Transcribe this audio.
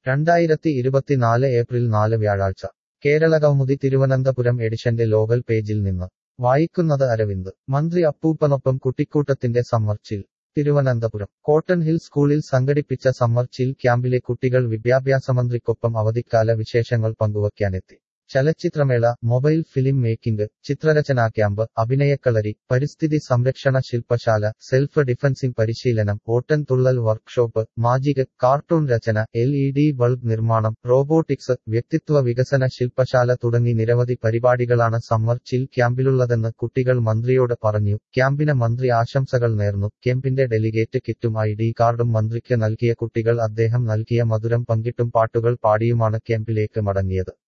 രണ്ടായിരത്തി ഇരുപത്തിനാല് ഏപ്രിൽ നാല് വ്യാഴാഴ്ച കേരളകൗമുദി തിരുവനന്തപുരം എഡിഷന്റെ ലോകൽ പേജിൽ നിന്ന് വായിക്കുന്നത് അരവിന്ദ് മന്ത്രി അപ്പൂപ്പനൊപ്പം കുട്ടിക്കൂട്ടത്തിന്റെ summer chill Thiruvananthapuram cotton hill സ്കൂളിൽ സംഘടിപ്പിച്ച സമ്മർ ചിൽ ക്യാമ്പിലെ കുട്ടികൾ വിദ്യാഭ്യാസമന്ത്രിക്കൊപ്പം അവധിക്കാല വിശേഷങ്ങൾ പങ്കുവയ്ക്കാനെത്തി ചലച്ചിത്രമേള മൊബൈൽ ഫിലിം മേക്കിംഗ് ചിത്രരചനാ ക്യാമ്പ് അഭിനയക്കളരി പരിസ്ഥിതി സംരക്ഷണ ശില്പശാല സെൽഫ് ഡിഫൻസിംഗ് പരിശീലനം Ottan Thullal workshop magic cartoon രചന എൽ ഇ ഡി ബൾബ് നിർമ്മാണം റോബോട്ടിക്സ് വ്യക്തിത്വ വികസന ശില്പശാല തുടങ്ങി നിരവധി പരിപാടികളാണ് സമ്മർ ചിൽ ക്യാമ്പിലുള്ളതെന്ന് കുട്ടികൾ മന്ത്രിയോട് പറഞ്ഞു ക്യാമ്പിന് മന്ത്രി ആശംസകൾ നേർന്നു ക്യാമ്പിന്റെ ഡെലിഗേറ്റ് കിറ്റും ഐ ഡി കാർഡും മന്ത്രിക്ക് നൽകിയ കുട്ടികൾ അദ്ദേഹം നൽകിയ മധുരം പങ്കിട്ടും പാട്ടുകൾ പാടിയുമാണ് ക്യാമ്പിലേക്ക് മടങ്ങിയത്